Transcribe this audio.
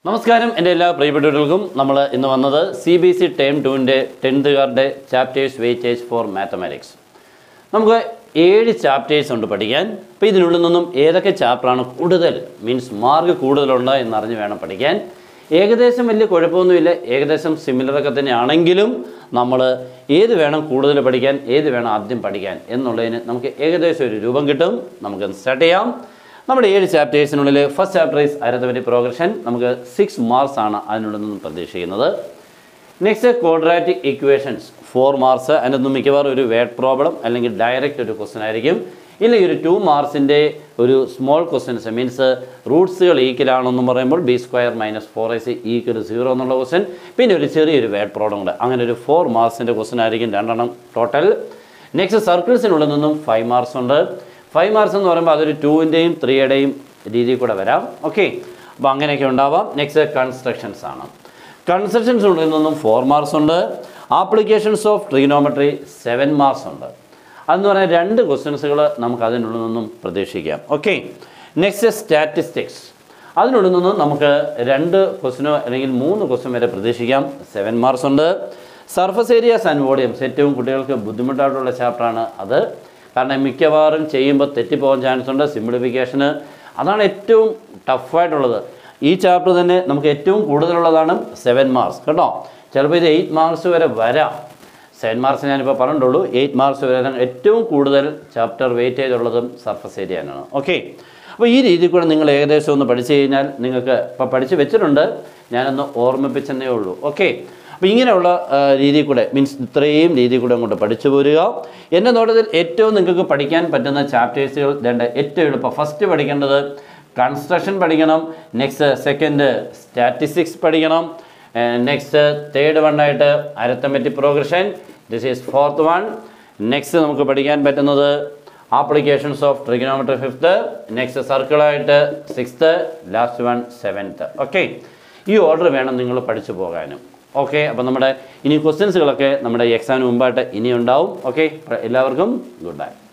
നമസ്കാരം എൻ്റെ എല്ലാ പ്രിയപ്പെട്ടവർക്കും നമ്മൾ ഇന്ന് വന്നത് സി ബി സി ടേം ടുവിൻ്റെ ടെൻത്തുകാരുടെ ചാപ്റ്റേഴ്സ് വെയിറ്റേജ് ഫോർ മാത്തമാറ്റിക്സ് നമുക്ക് ഏഴ് ചാപ്റ്റേഴ്സ് ഉണ്ട് പഠിക്കാൻ അപ്പോൾ ഇതിനുള്ളിൽ നിന്നും ഏതൊക്കെ ചാപ്റ്ററാണ് കൂടുതൽ മീൻസ് മാർക്ക് കൂടുതലുണ്ട് എന്നറിഞ്ഞ് വേണം പഠിക്കാൻ ഏകദേശം വലിയ കുഴപ്പമൊന്നുമില്ല ഏകദേശം സിമിലറൊക്കെ തന്നെയാണെങ്കിലും നമ്മൾ ഏത് വേണം കൂടുതൽ പഠിക്കാൻ ഏത് വേണം ആദ്യം പഠിക്കാൻ എന്നുള്ളതിന് നമുക്ക് ഏകദേശം ഒരു രൂപം കിട്ടും നമുക്ക് സ്റ്റാർട്ട് ചെയ്യാം നമ്മുടെ ഏഴ് ചാപ്റ്റേഴ്സിനുള്ളിൽ first chapter is arithmetic progression നമുക്ക് സിക്സ് മാർക്സ് ആണ് അതിനുള്ളിൽ നിന്നും പ്രതീക്ഷിക്കുന്നത് next quadratic equations four marks അതിനൊന്നും മിക്കവാറും ഒരു വേഡ് പ്രോബ്ലം അല്ലെങ്കിൽ ഡയറക്റ്റ് ഒരു ക്വസ്റ്റൻ ആയിരിക്കും ഇല്ലെങ്കിൽ ഒരു ടു മാർക്സിൻ്റെ ഒരു സ്മോൾ ക്വസ്റ്റ്യൻസ് മീൻസ് റൂട്ട്സുകൾ ഈക്വലാണെന്ന് പറയുമ്പോൾ B square minus four AC equal zero എന്നുള്ള ക്വസ്റ്റൻ പിന്നെ ഒരു ചെറിയൊരു വേഡ് പ്രോബ്ലം ഉണ്ട് അങ്ങനെ ഒരു ഫോർ മാർക്സിൻ്റെ ക്വസ്റ്റൻ ആയിരിക്കും രണ്ടെണ്ണം ടോട്ടൽ നെക്സ്റ്റ് സർക്കിൾസിനുള്ളിൽ നിന്നും ഫൈവ് മാർക്സ് ഉണ്ട് ഫൈവ് മാർക്സ് എന്ന് പറയുമ്പോൾ അതൊരു ടൂവിൻ്റെയും ത്രീയുടെയും രീതിയിൽ കൂടെ വരാം ഓക്കെ അപ്പോൾ അങ്ങനെയൊക്കെ ഉണ്ടാവാം നെക്സ്റ്റ് കൺസ്ട്രക്ഷൻസ് ആണ് കൺസ്ട്രക്ഷൻസിനുള്ളിൽ നിന്നും ഫോർ മാർക്സ് ഉണ്ട് applications of trigonometry seven marks ഉണ്ട് അതെന്ന് പറഞ്ഞാൽ രണ്ട് ക്വസ്റ്റ്യൻസുകൾ നമുക്ക് അതിനുള്ളിൽ നിന്നും പ്രതീക്ഷിക്കാം ഓക്കെ നെക്സ്റ്റ് സ്റ്റാറ്റിസ്റ്റിക്സ് അതിനുള്ളിൽ നിന്നും നമുക്ക് രണ്ട് ക്വസ്റ്റിനോ അല്ലെങ്കിൽ മൂന്ന് ക്വസ്റ്റ്യൻ വരെ പ്രതീക്ഷിക്കാം സെവൻ മാർക്സ് ഉണ്ട് സർഫസ് ഏരിയാസ് ആൻഡ് വോളിയംസ് ഏറ്റവും കുട്ടികൾക്ക് ബുദ്ധിമുട്ടായിട്ടുള്ള ചാപ്റ്ററാണ് അത് കാരണം മിക്കവാറും ചെയ്യുമ്പോൾ തെറ്റിപ്പോകാൻ ചാൻസ് ഉണ്ട് സിംപ്ലിഫിക്കേഷന് അതാണ് ഏറ്റവും ടഫായിട്ടുള്ളത് ഈ ചാപ്റ്റർ തന്നെ നമുക്ക് ഏറ്റവും കൂടുതലുള്ളതാണ് സെവൻ മാർക്സ് കേട്ടോ ചിലപ്പോൾ ഇത് എയ്റ്റ് മാർക്സ് വരെ വരാം സെവൻ മാർക്സ് ഞാനിപ്പോൾ പറഞ്ഞിട്ടുള്ളൂ എയ്റ്റ് മാർക്സ് വരെ ഏറ്റവും കൂടുതൽ ചാപ്റ്റർ വെയിറ്റേജ് ഉള്ളതും സർഫസ് ഏരിയയാണ് ഓക്കെ അപ്പോൾ ഈ രീതിയിൽ കൂടെ നിങ്ങൾ ഏകദേശം ഒന്ന് പഠിച്ചു കഴിഞ്ഞാൽ നിങ്ങൾക്ക് ഇപ്പോൾ പഠിച്ച് വെച്ചിട്ടുണ്ട് ഞാനൊന്ന് ഓർമ്മിപ്പിച്ചെന്നേ ഉള്ളൂ ഓക്കെ അപ്പോൾ ഇങ്ങനെയുള്ള ആ, രീതിയിൽ കൂടെ മീൻസ് ഇത്രയും രീതിയിൽ കൂടെ അങ്ങോട്ട് പഠിച്ചു പോരുക എൻ്റെ നോട്ടത്തിൽ ഏറ്റവും നിങ്ങൾക്ക് പഠിക്കാൻ പറ്റുന്ന ചാപ്റ്റേഴ്സുകൾ വേണ്ട ഏറ്റവും എളുപ്പം ഫസ്റ്റ് പഠിക്കേണ്ടത് കൺസ്ട്രക്ഷൻ പഠിക്കണം നെക്സ്റ്റ് സെക്കൻഡ് സ്റ്റാറ്റിസ്റ്റിക്സ് പഠിക്കണം നെക്സ്റ്റ് തേർഡ് വണ്ണായിട്ട് arithmetic progression this is fourth one next നമുക്ക് പഠിക്കാൻ പറ്റുന്നത് applications of trigonometry fifth next സർക്കിളായിട്ട് sixth last one seventh okay ഈ ഓർഡർ വേണം നിങ്ങൾ പഠിച്ചു പോകാനും ഓക്കെ അപ്പോൾ നമ്മുടെ ഇനി ക്വസ്റ്റ്യൻസുകളൊക്കെ നമ്മുടെ എക്സാമിന് മുമ്പായിട്ട് ഇനി ഉണ്ടാവും ഓക്കെ എല്ലാവർക്കും ഗുഡ് ബൈ